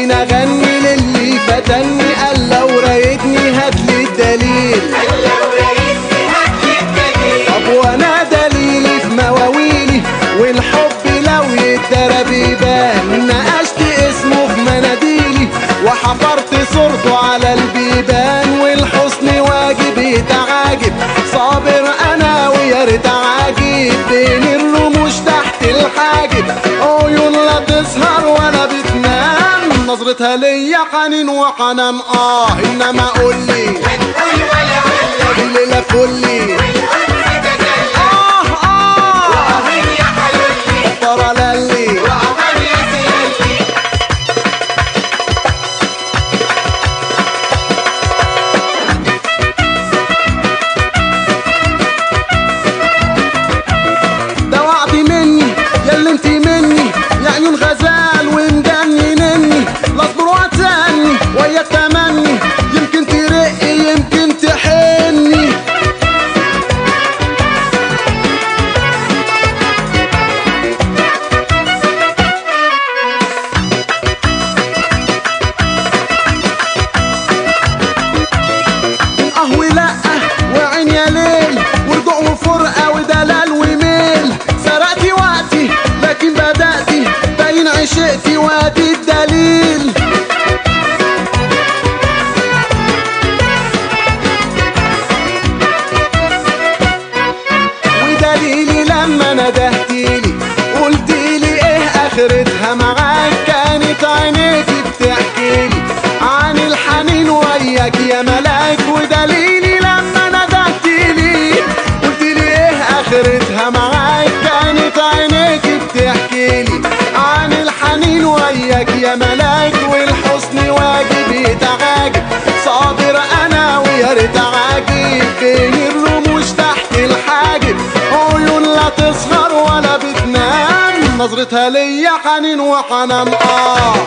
خلينا اغني للي فتني قال لو رايدني هاتلي الدليل طب وانا دليلي في مواويلي والحب لو يتدرى بيبان نقشت اسمه في مناديلي وحفرت صورته على البيبان والحسن واجب يتعاجب صابر انا ويا ريت عاجب بين الرموش تحت الحاجب عيون لا تسهر ولا بتنام نظرتها ليا حنين وحنان اه انما قول لي دي ليله فلي اه اه ترى للي ده وعدي مني يا اللي انتي مني يا عيون غزال ومجننني لا اصبر واتاني ويا التمني يمكن ترقي يمكن تحني اه ولا وعين يا ليل ورجوع وفرقه ودلال وميل سرقتي وقتي لكن بدأتي باين عشقتي وادي الدليل ودليلي لما ندهتيلي قلتيلي ايه اخرتها معاك كانت عينيكي بتحكيلي عن الحنين وياك يا ملاك ودليلي لما ندهتيلي قلتيلي ايه اخرتها معاك كانت عينيكي بتحكيلي عن الحنين وياك يا ملاك والحسن واجب يتعاجب صابر انا ويا ريت عاجب بين الرموش تحت الحاجب عيون لا تسهر ولا بتنام نظرتها ليا حنين وحنان اه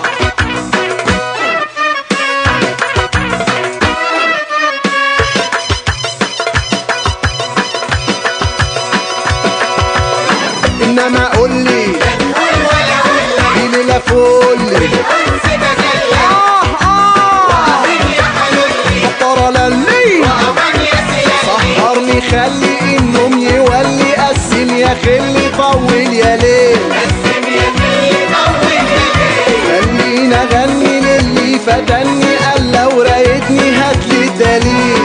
انما قول لي دي ليله فل اه اه ترى للي سهرني خلي النوم يولي قسم يا خلي طول يا ليل خلينا اغني للي فتني قال لو رايتني هاتلي الدليل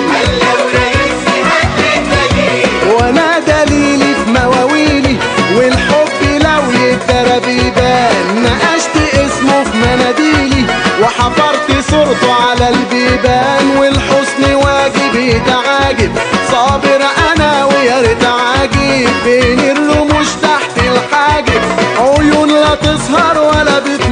وانا دليلي في مواويلي والحب لو يتدرى بيبان نقشت اسمه في مناديلي وحفرت صورته على البيبان والحسن واجب يتعاجب صابر انا ويا ريت عاجب بين الرموش تحت الحاجب عيون لا تسهر ولا بت